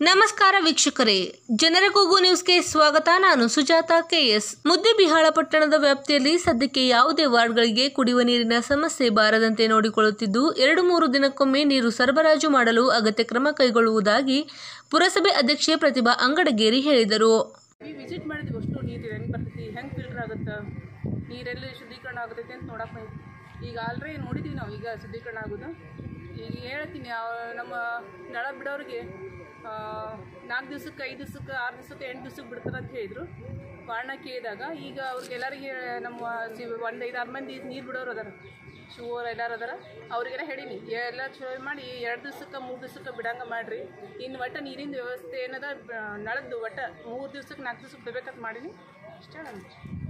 ನಮಸ್ಕಾರ ವೀಕ್ಷಕರೇ ಜನರ ಕೂಗು ನ್ಯೂಸ್ಗೆ ಸ್ವಾಗತ ನಾನು ಸುಜಾತ ಕೆಎಸ್ ಮುದ್ದೆಬಿಹಾಳ ಪಟ್ಟಣದ ವ್ಯಾಪ್ತಿಯಲ್ಲಿ ಸದ್ಯಕ್ಕೆ ಯಾವುದೇ ವಾರ್ಡ್ಗಳಿಗೆ ಕುಡಿಯುವ ನೀರಿನ ಸಮಸ್ಯೆ ಬಾರದಂತೆ ನೋಡಿಕೊಳ್ಳುತ್ತಿದ್ದು ಎರಡು ಮೂರು ದಿನಕ್ಕೊಮ್ಮೆ ನೀರು ಸರಬರಾಜು ಮಾಡಲು ಅಗತ್ಯ ಕ್ರಮ ಕೈಗೊಳ್ಳುವುದಾಗಿ ಪುರಸಭೆ ಅಧ್ಯಕ್ಷೆ ಪ್ರತಿಭಾ ಅಂಗಡಗೇರಿ ಹೇಳಿದರು ಈಗ ವಿಸಿಟ್ ಮಾಡಿದ್ವಿ ಅಷ್ಟು ನೀರು ಹೆಂಗೆ ಬರ್ತೈತಿ ಹೆಂಗೆ ಫಿಲ್ಟರ್ ಆಗುತ್ತೆ ನೀರೆಲ್ಲಿ ಶುದ್ಧೀಕರಣ ಆಗುತ್ತೈತೆ ಅಂತ ನೋಡಕ್ಕೆ ಬಂದ್ವಿ ಈಗ ಆಲ್ರೆಡಿ ನೋಡಿದ್ದೀವಿ ನಾವು ಈಗ ಶುದ್ಧೀಕರಣ ಆಗೋದು ಈಗ ಹೇಳ್ತೀನಿ ಆ- ನಮ್ಮ ನಳ ಬಿಡೋರಿಗೆ ನಾಲ್ಕು ದಿವ್ಸಕ್ಕೆ ಐದು ದಿವ್ಸಕ್ಕೆ ಆರು ದಿವ್ಸಕ್ಕೆ ಎಂಟು ದಿವ್ಸಕ್ಕೆ ಬಿಡ್ತಾರೆ ಅಂತ ಹೇಳಿದರು ಕಾರಣ ಕೇಳಿದಾಗ ಈಗ ಅವ್ರಿಗೆಲ್ಲರಿಗೆ ನಮ್ಮ ಸಿ ಒಂದು ಐದು ಆರು ಮಂದಿ ನೀರು ಬಿಡೋರು ಅದಾರ ಶಿವರ್ ಎಲ್ಲಾರು ಅದಾರ ಅವ್ರಿಗೆಲ್ಲ ಹೇಳೀನಿ ಎಲ್ಲ ಚಲೋ ಮಾಡಿ ಎರಡು ದಿವ್ಸಕ್ಕೆ ಮೂರು ದಿವ್ಸಕ್ಕೆ ಬಿಡಂಗೆ ಮಾಡಿರಿ ಇನ್ನು ಒಟ್ಟು ನೀರಿನ ವ್ಯವಸ್ಥೆ ಏನದ ಬ- ನಳದ್ದು ಒಟ್ಟು ಮೂರು ದಿವ್ಸಕ್ಕೆ ನಾಲ್ಕು ದಿವ್ಸಕ್ಕೆ ಬಿಡ್ಬೇಕಂತ ಮಾಡೀನಿ ಅಷ್ಟೇ ನಮ್ದು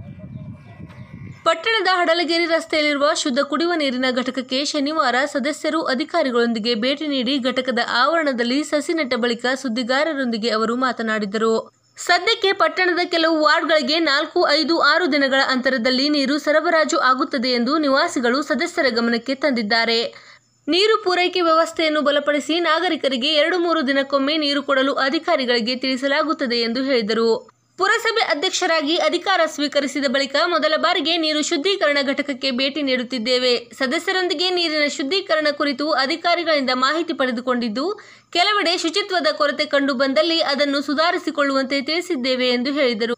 ಪಟ್ಟಣದ ಹಡಲಗೇರಿ ರಸ್ತೆಯಲ್ಲಿರುವ ಶುದ್ಧ ಕುಡಿಯುವ ನೀರಿನ ಘಟಕಕ್ಕೆ ಶನಿವಾರ ಸದಸ್ಯರು ಅಧಿಕಾರಿಗಳೊಂದಿಗೆ ಭೇಟಿ ನೀಡಿ ಘಟಕದ ಆವರಣದಲ್ಲಿ ಸಸಿ ನೆಟ್ಟ ಬಳಿಕ ಸುದ್ದಿಗಾರರೊಂದಿಗೆ ಅವರು ಮಾತನಾಡಿದರು ಸದ್ಯಕ್ಕೆ ಪಟ್ಟಣದ ಕೆಲವು ವಾರ್ಡ್ಗಳಿಗೆ ನಾಲ್ಕು ಐದು ಆರು ದಿನಗಳ ಅಂತರದಲ್ಲಿ ನೀರು ಸರಬರಾಜು ಆಗುತ್ತದೆ ಎಂದು ನಿವಾಸಿಗಳು ಸದಸ್ಯರ ಗಮನಕ್ಕೆ ತಂದಿದ್ದಾರೆ ನೀರು ಪೂರೈಕೆ ವ್ಯವಸ್ಥೆಯನ್ನು ಬಲಪಡಿಸಿ ನಾಗರಿಕರಿಗೆ ಎರಡು ಮೂರು ದಿನಕ್ಕೊಮ್ಮೆ ನೀರು ಕೊಡಲು ಅಧಿಕಾರಿಗಳಿಗೆ ತಿಳಿಸಲಾಗುತ್ತದೆ ಎಂದು ಹೇಳಿದರು ಪುರಸಭೆ ಅಧ್ಯಕ್ಷರಾಗಿ ಅಧಿಕಾರ ಸ್ವೀಕರಿಸಿದ ಬಳಿಕ ಮೊದಲ ಬಾರಿಗೆ ನೀರು ಶುದ್ಧೀಕರಣ ಘಟಕಕ್ಕೆ ಭೇಟಿ ನೀಡುತ್ತಿದ್ದೇವೆ ಸದಸ್ಯರೊಂದಿಗೆ ನೀರಿನ ಶುದ್ಧೀಕರಣ ಕುರಿತು ಅಧಿಕಾರಿಗಳಿಂದ ಮಾಹಿತಿ ಪಡೆದುಕೊಂಡಿದ್ದು ಕೆಲವೆಡೆ ಶುಚಿತ್ವದ ಕೊರತೆ ಕಂಡು ಬಂದಲ್ಲಿ ಅದನ್ನು ಸುಧಾರಿಸಿಕೊಳ್ಳುವಂತೆ ತಿಳಿಸಿದ್ದೇವೆ ಎಂದು ಹೇಳಿದರು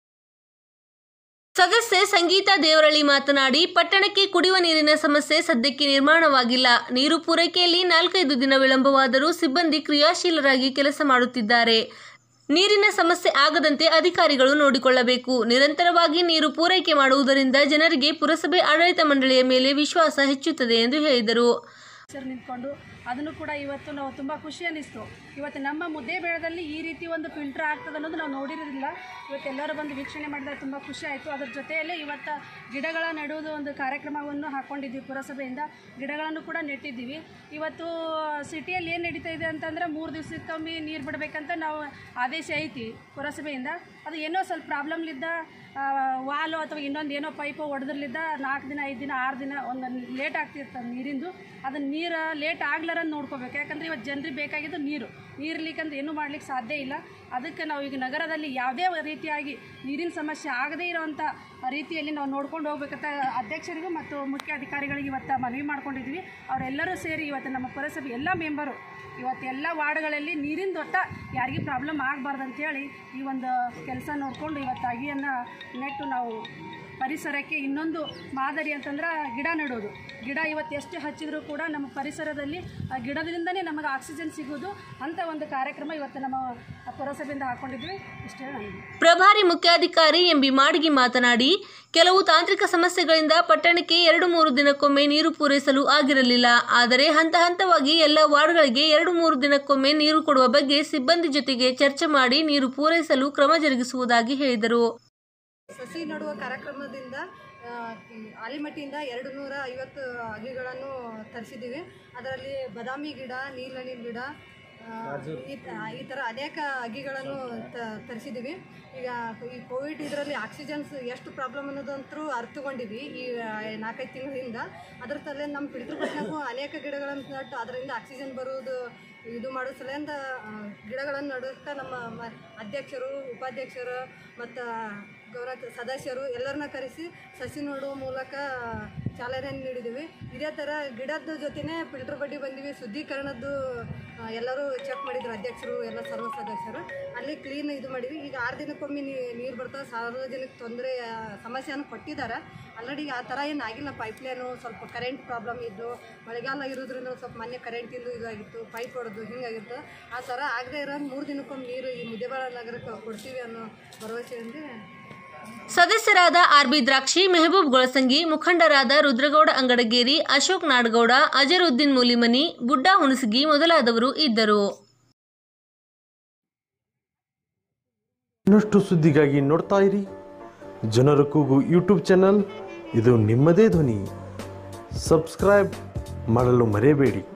ಸದಸ್ಯೆ ಸಂಗೀತಾ ದೇವರಳ್ಳಿ ಮಾತನಾಡಿ ಪಟ್ಟಣಕ್ಕೆ ಕುಡಿಯುವ ನೀರಿನ ಸಮಸ್ಯೆ ಸದ್ಯಕ್ಕೆ ನಿರ್ಮಾಣವಾಗಿಲ್ಲ ನೀರು ಪೂರೈಕೆಯಲ್ಲಿ ನಾಲ್ಕೈದು ದಿನ ವಿಳಂಬವಾದರೂ ಸಿಬ್ಬಂದಿ ಕ್ರಿಯಾಶೀಲರಾಗಿ ಕೆಲಸ ಮಾಡುತ್ತಿದ್ದಾರೆ ನೀರಿನ ಸಮಸ್ಯೆ ಆಗದಂತೆ ಅಧಿಕಾರಿಗಳು ನೋಡಿಕೊಳ್ಳಬೇಕು ನಿರಂತರವಾಗಿ ನೀರು ಪೂರೈಕೆ ಮಾಡುವುದರಿಂದ ಜನರಿಗೆ ಪುರಸಭೆ ಆಡಳಿತ ಮಂಡಳಿಯ ಮೇಲೆ ವಿಶ್ವಾಸ ಹೆಚ್ಚುತ್ತದೆ ಎಂದು ಹೇಳಿದರು ಸರ್ ನಿಂತ್ಕೊಂಡು ಅದನ್ನು ಕೂಡ ಇವತ್ತು ನಾವು ತುಂಬ ಖುಷಿ ಅನ್ನಿಸ್ತು ಇವತ್ತು ನಮ್ಮ ಮುದ್ದೆ ಬೇಳದಲ್ಲಿ ಈ ರೀತಿ ಒಂದು ಫಿಲ್ಟರ್ ಆಗ್ತದೆ ಅನ್ನೋದು ನಾವು ನೋಡಿರೋದಿಲ್ಲ ಇವತ್ತು ಎಲ್ಲರೂ ಬಂದು ವೀಕ್ಷಣೆ ಮಾಡಿದಾಗ ತುಂಬ ಖುಷಿ ಆಯಿತು ಅದ್ರ ಜೊತೆಯಲ್ಲೇ ಇವತ್ತು ಗಿಡಗಳ ನೆಡುವುದು ಒಂದು ಕಾರ್ಯಕ್ರಮವನ್ನು ಹಾಕ್ಕೊಂಡಿದ್ವಿ ಪುರಸಭೆಯಿಂದ ಗಿಡಗಳನ್ನು ಕೂಡ ನೆಟ್ಟಿದ್ದೀವಿ ಇವತ್ತು ಸಿಟಿಯಲ್ಲಿ ಏನು ನಡೀತಾ ಇದೆ ಅಂತಂದರೆ ಮೂರು ದಿವಸಕ್ಕೊಮ್ಮೆ ನೀರು ಬಿಡಬೇಕಂತ ನಾವು ಆದೇಶ ಐತಿ ಪುರಸಭೆಯಿಂದ ಅದು ಏನೋ ಸ್ವಲ್ಪ ಪ್ರಾಬ್ಲಮ್ಲಿದ್ದ ವಾಲು ಅಥವಾ ಇನ್ನೊಂದು ಏನೋ ಪೈಪು ಒಡೆದ್ರಲಿದ್ದ ನಾಲ್ಕು ದಿನ ಐದು ದಿನ ಆರು ದಿನ ಒಂದು ಲೇಟ್ ಆಗ್ತಿರ್ತದೆ ನೀರಿಂದು ಅದನ್ನು ನೀರು ಲೇಟ್ ಆಗ್ಲಾರಂದು ನೋಡ್ಕೋಬೇಕು ಯಾಕಂದರೆ ಇವತ್ತು ಜನರಿಗೆ ಬೇಕಾಗಿದ್ದು ನೀರು ನೀರ್ಲಿಕ್ಕಂತ ಏನೂ ಮಾಡ್ಲಿಕ್ಕೆ ಸಾಧ್ಯ ಇಲ್ಲ ಅದಕ್ಕೆ ನಾವು ಈಗ ನಗರದಲ್ಲಿ ಯಾವುದೇ ರೀತಿಯಾಗಿ ನೀರಿನ ಸಮಸ್ಯೆ ಆಗದೇ ಇರೋವಂಥ ರೀತಿಯಲ್ಲಿ ನಾವು ನೋಡ್ಕೊಂಡು ಹೋಗ್ಬೇಕಂತ ಅಧ್ಯಕ್ಷರಿಗೂ ಮತ್ತು ಮುಖ್ಯ ಅಧಿಕಾರಿಗಳಿಗೆ ಇವತ್ತು ಮನವಿ ಮಾಡ್ಕೊಂಡಿದ್ವಿ ಅವರೆಲ್ಲರೂ ಸೇರಿ ಇವತ್ತು ನಮ್ಮ ಪುರಸಭೆ ಎಲ್ಲ ಮೆಂಬರು ಇವತ್ತು ಎಲ್ಲ ವಾರ್ಡ್ಗಳಲ್ಲಿ ನೀರಿನ ಒಟ್ಟ ಯಾರಿಗೂ ಪ್ರಾಬ್ಲಮ್ ಆಗಬಾರ್ದು ಅಂತೇಳಿ ಈ ಒಂದು ಕೆಲಸ ನೋಡಿಕೊಂಡು ಇವತ್ತು ಅಗಿಯನ್ನು ನೆಟ್ಟು ನಾವು ಪರಿಸರಕ್ಕೆ ಇನ್ನೊಂದು ಮಾದರಿ ಅಂತಂದ್ರೆ ಗಿಡ ನೆಡೋದು ಗಿಡ ಇವತ್ತು ಎಷ್ಟು ಹಚ್ಚಿದರೂ ಕೂಡ ನಮ್ಮ ಪರಿಸರದಲ್ಲಿ ಆ ಗಿಡದಿಂದನೇ ನಮಗೆ ಆಕ್ಸಿಜನ್ ಸಿಗೋದು ಅಂಥ ಒಂದು ಕಾರ್ಯಕ್ರಮ ಇವತ್ತು ನಮ್ಮ ಪುರಸಭೆಯಿಂದ ಹಾಕ್ಕೊಂಡಿದ್ವಿ ಇಷ್ಟೇ ನನಗೆ ಪ್ರಭಾರಿ ಮುಖ್ಯಾಧಿಕಾರಿ ಎಂಬಿ ಮಾಡಗಿ ಮಾತನಾಡಿ ಕೆಲವು ತಾಂತ್ರಿಕ ಸಮಸ್ಯೆಗಳಿಂದ ಪಟ್ಟಣಕ್ಕೆ ಎರಡು ಮೂರು ದಿನಕ್ಕೊಮ್ಮೆ ನೀರು ಪೂರೈಸಲು ಆಗಿರಲಿಲ್ಲ ಆದರೆ ಹಂತ ಹಂತವಾಗಿ ಎಲ್ಲ ವಾರ್ಡ್ಗಳಿಗೆ ಎರಡು ಮೂರು ದಿನಕ್ಕೊಮ್ಮೆ ನೀರು ಕೊಡುವ ಬಗ್ಗೆ ಸಿಬ್ಬಂದಿ ಜೊತೆಗೆ ಚರ್ಚೆ ಮಾಡಿ ನೀರು ಪೂರೈಸಲು ಕ್ರಮ ಜರುಗಿಸುವುದಾಗಿ ಹೇಳಿದರು ಸಸಿ ನಡುವ ಕಾರ್ಯಕ್ರಮದಿಂದ ಆ, ಈ ಆಲಿಮಟ್ಟಿಯಿಂದ ಎರಡು ನೂರ ಐವತ್ತು ಅಗಿಗಳನ್ನು ತರಿಸಿದ್ದೀವಿ ಅದರಲ್ಲಿ ಬಾದಾಮಿ ಗಿಡ ನೀಲಹಣ್ಣಿನ ಗಿಡ ಆ, ಈ ತ- ಈ ಥರ ಅನೇಕ ಅಗಿಗಳನ್ನು ತ- ತರಿಸಿದ್ದೀವಿ ಈಗ ಈ ಕೋವಿಡ್ ಇದರಲ್ಲಿ ಆಕ್ಸಿಜನ್ಸ್ ಎಷ್ಟು ಪ್ರಾಬ್ಲಮ್ ಅನ್ನೋದಂತರೂ ಅರ್ಥಕೊಂಡಿದ್ವಿ ಈ ಆ, ನಾಲ್ಕೈದು ತಿಂಗಳಿಂದ ಅದ್ರ ತಲೆ ನಮ್ಮ ಪಿಡಿದ್ರು ಪಟ್ಟಣಕ್ಕೂ ಅನೇಕ ಗಿಡಗಳನ್ನು ನಟ್ಟು ಅದರಿಂದ ಆಕ್ಸಿಜನ್ ಬರುವುದು ಇದು ಮಾಡೋ ಸಲಿಂದ ಆ, ಗಿಡಗಳನ್ನು ನಡುತ್ತಾ ನಮ್ಮ ಮ- ಅಧ್ಯಕ್ಷರು ಉಪಾಧ್ಯಕ್ಷರು ಮತ್ತು ಗೌರವ ಸದಸ್ಯರು ಎಲ್ಲರನ್ನ ಕರೆಸಿ ಸಸಿ ನೋಡುವ ಮೂಲಕ ಚಾಲನೆ ನೀಡಿದ್ದೀವಿ ಇದೇ ಥರ ಗಿಡದ ಜೊತೆನೇ ಫಿಲ್ಟರ್ ಬಡ್ಡಿ ಬಂದಿವಿ ಶುದ್ಧೀಕರಣದ್ದು ಆ, ಎಲ್ಲರೂ ಚೆಕ್ ಮಾಡಿದ್ರು ಅಧ್ಯಕ್ಷರು ಎಲ್ಲ ಸರ್ವ ಸದಸ್ಯರು ಅಲ್ಲಿ ಕ್ಲೀನ್ ಇದು ಮಾಡಿದ್ವಿ ಈಗ ಆರು ದಿನಕ್ಕೊಮ್ಮೆ ನೀರು ಬರ್ತದೆ ಸಾರ್ವಜನಿಕ ತೊಂದರೆ ಆ, ಸಮಸ್ಯೆಯನ್ನು ಕೊಟ್ಟಿದ್ದಾರೆ ಆಲ್ರೆಡಿ ಆ ಥರ ಏನು ಆಗಿಲ್ಲ ಪೈಪ್ಲೈನು ಸ್ವಲ್ಪ ಕರೆಂಟ್ ಪ್ರಾಬ್ಲಮ್ ಇದ್ದು ಮಳೆಗಾಲ ಇರೋದ್ರಿಂದ ಸ್ವಲ್ಪ ಮೊನ್ನೆ ಕರೆಂಟಿಂದು ಇದಾಗಿತ್ತು ಪೈಪ್ ಹೊಡೆದು ಹಿಂಗಾಗಿತ್ತು ಆ ಥರ ಆಗದೆ ಇರೋ ಮೂರು ದಿನಕ್ಕೊಮ್ಮೆ ನೀರು ಈ ಮುದ್ದೇಬಾಳ ನಗರಕ್ಕೆ ಕೊಡ್ತೀವಿ ಅನ್ನೋ ಭರವಸೆಯಿಂದ ಸದಸ್ಯರಾದ ಆರ್ಬಿ ದ್ರಾಕ್ಷಿ ಮೆಹಬೂಬ್ ಗೊಳಸಂಗಿ ಮುಖಂಡರಾದ ರುದ್ರಗೌಡ ಅಂಗಡಗೇರಿ ಅಶೋಕ್ ನಾಡಗೌಡ ಅಜರುದ್ದೀನ್ ಮೂಲಿಮನಿ ಬುಡ್ಡಾ ಹುಣಸಗಿ ಮೊದಲಾದವರು ಇದ್ದರು ಇನ್ನಷ್ಟು ಸುದ್ದಿಗಾಗಿ ನೋಡ್ತಾ ಇರಿ ಜನರ ಕೂಗು ಯೂಟ್ಯೂಬ್ ಚಾನಲ್ ಇದು ನಿಮ್ಮದೇ ಧ್ವನಿ ಸಬ್ಸ್ಕ್ರೈಬ್ ಮಾಡಲು ಮರೆಯಬೇಡಿ